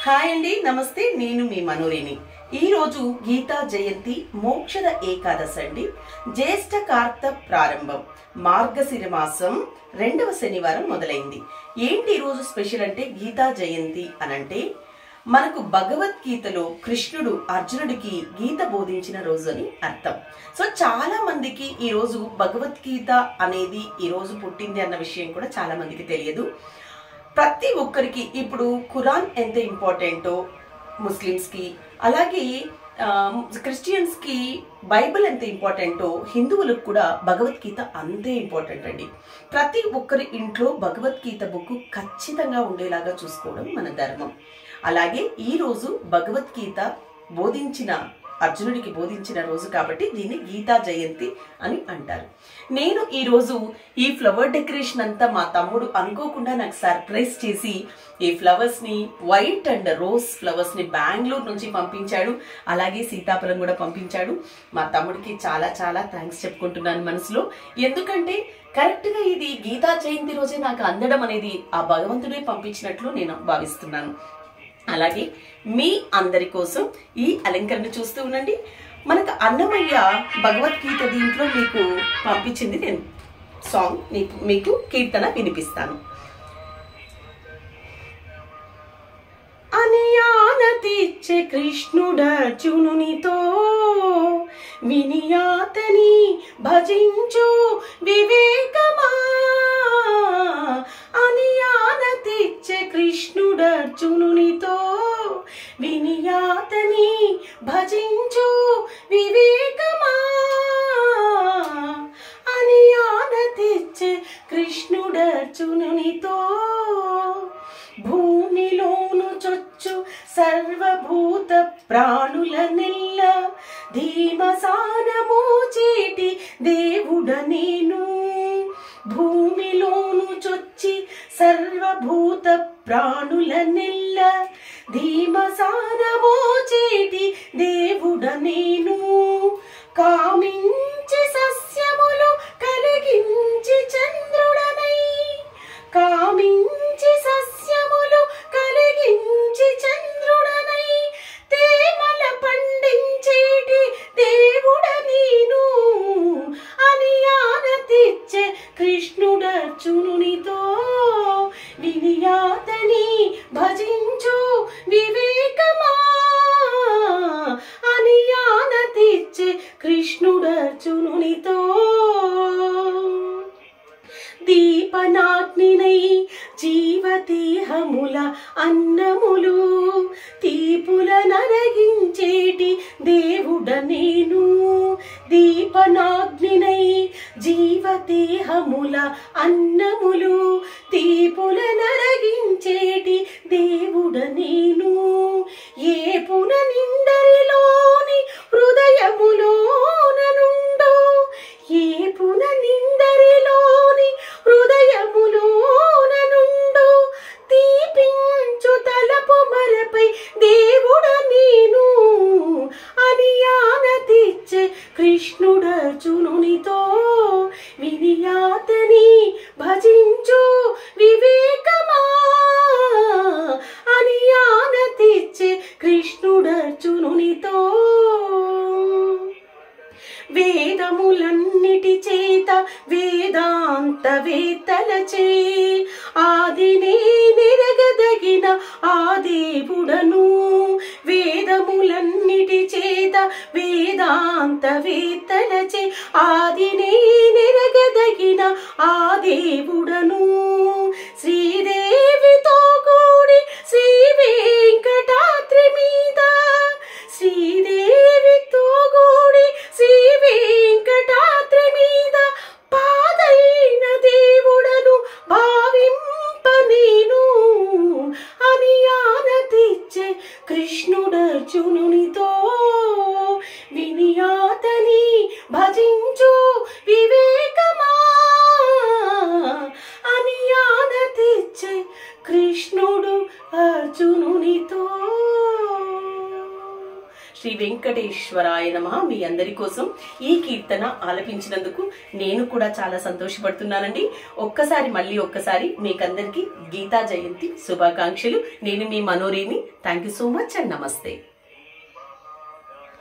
hi అండి నమస్తే నేను మీ మనోరిని ఈ రోజు గీతా జయంతి మోక్షద ఏకాదశి అండి జ్యేష్ఠ కార్త ప్రారంభం మార్గశిర మాసం రెండవ శనివారం మొదలైంది ఏంటి ఈ రోజు స్పెషల్ అంటే గీతా జయంతి అనంటే మనకు భగవద్గీతలో కృష్ణుడు అర్జునుడికి గీత బోధించిన రోజు అని అర్థం సో చాలా మందికి ఈ రోజు భగవద్గీత అనేది ఈ రోజు పుట్టింది అన్న విషయం కూడా చాలా మందికి తెలియదు ప్రతి ఒక్కరికి ఇప్పుడు ఖురాన్ ఎంత ఇంపార్టెంటో ముస్లిమ్స్కి అలాగే ఆ, క్రిస్టియన్స్కి బైబిల్ ఎంత ఇంపార్టెంటో హిందువులకు కూడా భగవద్గీత అంతే ఇంపార్టెంట్ అండి ప్రతి ఒక్కరి ఇంట్లో భగవద్గీత బుక్ ఖచ్చితంగా ఉండేలాగా చూసుకోవడం మన ధర్మం అలాగే ఈ రోజు భగవద్గీత బోధించిన అర్జునుడికి బోధించిన రోజు కాబట్టి దీన్ని గీతా జయంతి అని అంటారు నేను ఈ రోజు ఈ ఫ్లవర్ డెకరేషన్ అంతా మా తమ్ముడు అనుకోకుండా నాకు సర్ప్రైజ్ చేసి ఈ ఫ్లవర్స్ ని వైట్ అండ్ రోజ్ ఫ్లవర్స్ ని బెంగళూరు నుంచి పంపించాడు అలాగే సీతాఫలం కూడా పంపించాడు మా తమ్ముడికి చాలా చాలా థ్యాంక్స్ చెప్పుకుంటున్నాను మనసులో ఎందుకంటే కరెక్ట్ గా ఇది గీతా జయంతి రోజే నాకు అందడం అనేది ఆ భగవంతుడే పంపించినట్లు నేను భావిస్తున్నాను అలాగే మీ అందరి కోసం ఈ అలంకరణ చూస్తూ ఉండండి మనకు అన్నమయ్య భగవద్గీత దీంట్లో మీకు పంపించింది నేను సాంగ్ మీకు మీకు కీర్తన వినిపిస్తాను అనియానతిచ్చే కృష్ణుడర్జునునితో వినియాతని భజించు వివేకమా అనియానతిచ్చే కృష్ణుడర్జునునితో వినియాతని భజించు వివేకమా అనియానతిచ్చే కృష్ణుడర్జునునితో భూమిలోను చొచ్చు సర్వభూత ప్రాణుల నెల్ల ధీమసానము చేటి దేవుడ నేను భూమిలోను చొచ్చి సర్వభూత ప్రాణుల నెల్ల ధీమసానము చేటి దేవుడ నేను కామించి సస్యములు కలిగించి చంద్రుడనై కామించి సస్యములు కలిగించి చంద్రుడనై తేమల పండించేటి దేవుడ నేను అని ఆనతిచ్చే కృష్ణుడర్జునునితో వినియాతని భజించు వివేకమా అని ఆనతిచ్చే కృష్ణుడర్జునునితో దీపనాగ్నినై జీవదేహముల అన్నములు తీపుల నరగించేటి దేవుడ నేను దీపనాగ్నినై జీవదేహముల అన్నములు తీపుల నరగించేటి దేవుడ నేను ఏ పున నిందరిలోని హృదయములోననుండో ఏ పున నిందరిలోని హృదయములోననుండో తీపించు తలపు మరపై దేవుడ నేను అని ఆనతిచ్చే కృష్ణుడర్జునునితో వినియాతని భజించు వివేకమా అని ఆనతిచ్చే కృష్ణుడర్జునునితో వేదములన్నిటి చేత వేదాంత వేత్తలచే ఆదినే నిరగదగిన ఆ దేవుడను వేదములన్నిటి చేత వేదాంత వేత్తలచే ఆదినే నిరగదగిన ఆ దేవుడను శ్రీదేవితో కూడి శ్రీ వెంకటాద్రి మీద శ్రీదేవితో కూడి శ్రీ వెంకటాద్రి మీద పాదైన దేవుడను భావింప నేను అని ఆనతిచ్చే కృష్ణుడర్జునునితో వినియాతని భజించు వివేకమా అని ఆనతిచ్చే కృష్ణుడు అర్జునునితో శ్రీ వెంకటేశ్వరాయ నమ మీ అందరి కోసం ఈ కీర్తన ఆలపించినందుకు నేను కూడా చాలా సంతోషపడుతున్నానండి ఒక్కసారి మళ్ళీ ఒక్కసారి మీకందరికీ గీతా జయంతి శుభాకాంక్షలు నేను మీ Manoreni thank you so much and నమస్తే